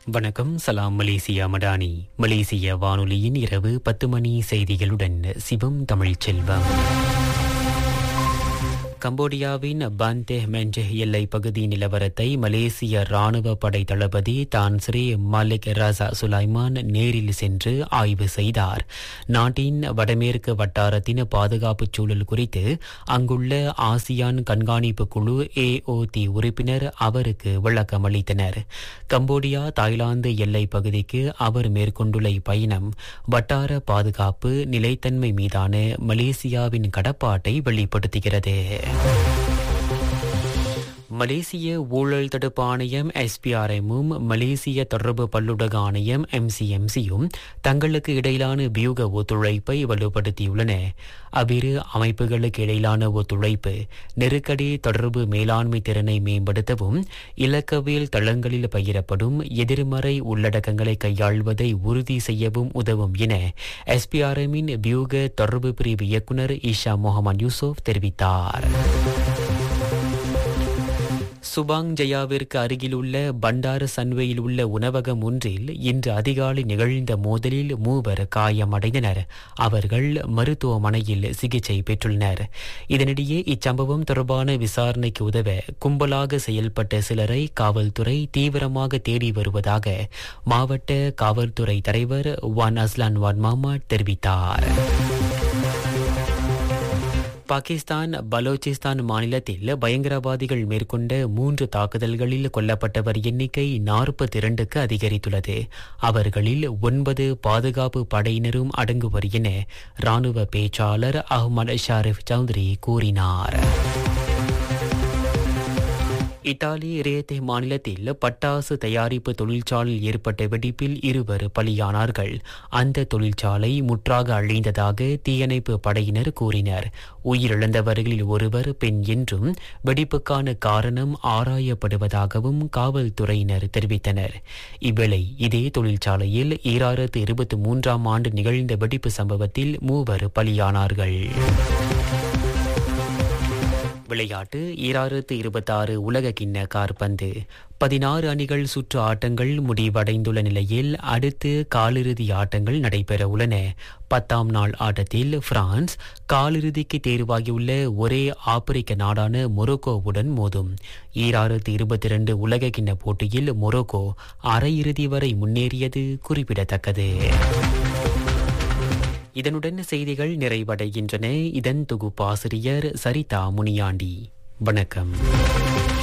வணக்கம் சலாம் மலேசியா மடானி மலேசிய வானொலியின் இரவு பத்து மணி செய்திகளுடன் சிவம் தமிழ்ச் செல்வம் கம்போடியாவின் பந்தே மென்ட் எல்லை பகுதி நிலவரத்தை மலேசிய ராணுவ படை தளபதி தான் ஸ்ரீ மலிக் ரசா சுலைமான் நேரில் சென்று ஆய்வு செய்தார் நாட்டின் வடமேற்கு வட்டாரத்தின் பாதுகாப்பு சூழல் குறித்து அங்குள்ள ஆசியான் கண்காணிப்பு குழு ஏஓடி உறுப்பினர் அவருக்கு விளக்கம் அளித்தனர் கம்போடியா தாய்லாந்து எல்லை பகுதிக்கு அவர் மேற்கொண்டுள்ள இப்பயணம் வட்டார பாதுகாப்பு நிலைத்தன்மை மீதான மலேசியாவின் கடப்பாட்டை வெளிப்படுத்துகிறது மலேசிய ஊழல் தடுப்பு ஆணையம் எஸ்பிஆர்எம்மும் மலேசிய தொடர்பு பல்லுடக ஆணையம் எம்சிஎம்சியும் தங்களுக்கு இடையிலான வியூக ஒத்துழைப்பை வலுப்படுத்தியுள்ளன அவ்விரு அமைப்புகளுக்கு இடையிலான ஒத்துழைப்பு நெருக்கடி தொடர்பு மேலாண்மை திறனை மேம்படுத்தவும் இலக்கவியல் தளங்களில் பகிரப்படும் எதிர்மறை உள்ளடக்கங்களை கையாள்வதை உறுதி செய்யவும் உதவும் என எஸ்பிஆர்எம்மின் வியூக தொடர்பு பிரிவு இயக்குநர் ஈஷா முகமது யூசுப் தெரிவித்தார் சுபாங் ஜயாவிற்கு அருகிலுள்ள பண்டார சன்வையில் உள்ள உணவகம் ஒன்றில் இன்று அதிகாலை நிகழ்ந்த மோதலில் மூவர் காயமடைந்தனர் அவர்கள் மருத்துவமனையில் சிகிச்சை பெற்றுள்ளனர் இதனிடையே இச்சம்பவம் தொடர்பான விசாரணைக்கு உதவ கும்பலாக செயல்பட்ட சிலரை காவல்துறை தீவிரமாக தேடி வருவதாக மாவட்ட காவல்துறை தலைவர் வான் அஸ்லான் வான் மாமாட் தெரிவித்தார் பாகிஸ்தான் பலோச்சிஸ்தான் மாநிலத்தில் பயங்கரவாதிகள் மேற்கொண்ட மூன்று தாக்குதல்களில் கொல்லப்பட்டவர் எண்ணிக்கை நாற்பத்தி இரண்டுக்கு அதிகரித்துள்ளது அவர்களில் ஒன்பது பாதுகாப்பு படையினரும் அடங்குவர் என ராணுவ பேச்சாளர் அஹ்மத் ஷாரிஃப் சௌத்ரி கூறினார் இத்தாலி ரேத்தே மாநிலத்தில் பட்டாசு தயாரிப்பு தொழிற்சாலையில் ஏற்பட்ட வெடிப்பில் இருவர் பலியானார்கள் அந்த தொழிற்சாலை முற்றாக அழிந்ததாக தீயணைப்பு படையினர் கூறினர் உயிரிழந்தவர்களில் ஒருவர் பெண் என்றும் வெடிப்புக்கான காரணம் ஆராயப்படுவதாகவும் காவல்துறையினர் தெரிவித்தனர் இவ்வேளை இதே தொழிற்சாலையில் ஈராயிரத்து இருபத்தி மூன்றாம் ஆண்டு நிகழ்ந்த வெடிப்பு சம்பவத்தில் மூவர் பலியானார்கள் விளையாட்டு ஈராயிரத்து இருபத்தாறு உலக கிண்ண கார்பந்து பதினாறு அணிகள் சுற்று ஆட்டங்கள் முடிவடைந்துள்ள நிலையில் அடுத்து காலிறுதி ஆட்டங்கள் நடைபெற உள்ளன பத்தாம் நாள் ஆட்டத்தில் பிரான்ஸ் காலிறுதிக்கு தேர்வாகியுள்ள ஒரே ஆப்பிரிக்க நாடான மொரோக்கோவுடன் மோதும் ஈராயிரத்து இருபத்தி இரண்டு உலக கிண்ண போட்டியில் மொரோக்கோ அரையிறுதி வரை முன்னேறியது குறிப்பிடத்தக்கது இதனுடன் செய்திகள் நிறைவடைகின்றன இதன் தொகுப்பாசிரியர் சரிதா முனியாண்டி வணக்கம்